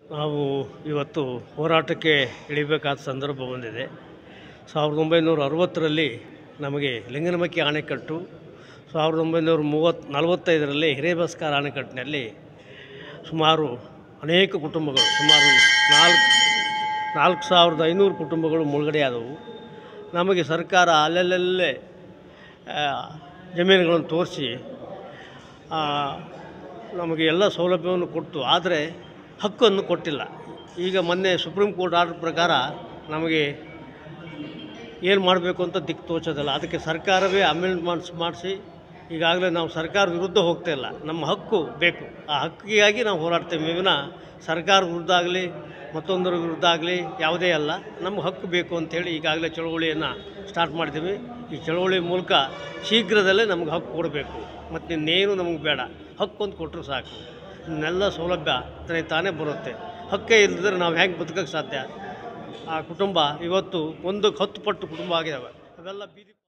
ನಾವು ಇವತ್ತು ಹೋರಾಟಕ್ಕೆ ಇಳಿಬೇಕಾದ ಸಂದರ್ಭ ಬಂದಿದೆ ಸಾವಿರದ ಒಂಬೈನೂರ ಅರವತ್ತರಲ್ಲಿ ನಮಗೆ ಲಿಂಗನಮಕ್ಕಿ ಅಣೆಕಟ್ಟು ಸಾವಿರದ ಒಂಬೈನೂರ ಮೂವತ್ತು ನಲವತ್ತೈದರಲ್ಲಿ ಹಿರೇಬಸ್ಕಾರ ಅಣೆಕಟ್ಟಿನಲ್ಲಿ ಸುಮಾರು ಅನೇಕ ಕುಟುಂಬಗಳು ಸುಮಾರು ನಾಲ್ಕು ನಾಲ್ಕು ಸಾವಿರದ ಐನೂರು ಕುಟುಂಬಗಳು ಮುಳುಗಡೆಯಾದವು ನಮಗೆ ಸರ್ಕಾರ ಅಲ್ಲಲ್ಲೇ ಆ, ಜಮೀನುಗಳನ್ನು ತೋರಿಸಿ ನಮಗೆ ಎಲ್ಲ ಸೌಲಭ್ಯವನ್ನು ಕೊಟ್ಟು ಆದರೆ ಹಕ್ಕನ್ನು ಕೊಟ್ಟಿಲ್ಲ ಈಗ ಮೊನ್ನೆ ಸುಪ್ರೀಂ ಕೋರ್ಟ್ ಆರ್ಡರ್ ಪ್ರಕಾರ ನಮಗೆ ಏನು ಮಾಡಬೇಕು ಅಂತ ದಿಕ್ಕು ತೋಚೋದಿಲ್ಲ ಅದಕ್ಕೆ ಸರ್ಕಾರವೇ ಅಮೆಂಡ್ಮೆಂಟ್ಸ್ ಮಾಡಿಸಿ ಈಗಾಗಲೇ ನಾವು ಸರ್ಕಾರ ವಿರುದ್ಧ ಹೋಗ್ತಾ ಇಲ್ಲ ನಮ್ಮ ಹಕ್ಕು ಬೇಕು ಆ ಹಕ್ಕಿಗಾಗಿ ನಾವು ಹೋರಾಡ್ತೇವೆ ವಿನ ಸರ್ಕಾರ ವಿರುದ್ಧ ಆಗಲಿ ಮತ್ತೊಂದರ ವಿರುದ್ಧ ಆಗಲಿ ಯಾವುದೇ ಅಲ್ಲ ನಮ್ಮ ಹಕ್ಕು ಬೇಕು ಅಂಥೇಳಿ ಈಗಾಗಲೇ ಚಳುವಳಿಯನ್ನು ಸ್ಟಾರ್ಟ್ ಮಾಡಿದ್ದೀವಿ ಈ ಚಳುವಳಿ ಮೂಲಕ ಶೀಘ್ರದಲ್ಲೇ ನಮ್ಗೆ ಹಕ್ಕು ಕೊಡಬೇಕು ಮತ್ತು ಇನ್ನೇನು ನಮಗೆ ಬೇಡ ಹಕ್ಕು ಅಂತ ಕೊಟ್ಟರು ಸಾಕು ಇನ್ನೆಲ್ಲ ಸೌಲಭ್ಯ ತನಗೆ ತಾನೇ ಬರುತ್ತೆ ಹಕ್ಕೇ ಇಲ್ಲದ್ರೆ ನಾವು ಹೇಗೆ ಬದುಕೋಕ್ಕೆ ಸಾಧ್ಯ ಆ ಕುಟುಂಬ ಇವತ್ತು ಒಂದಕ್ಕೆ ಹತ್ತು ಪಟ್ಟು ಕುಟುಂಬ ಆಗಿದ್ದಾವೆ ಅವೆಲ್ಲ ಬೀದಿ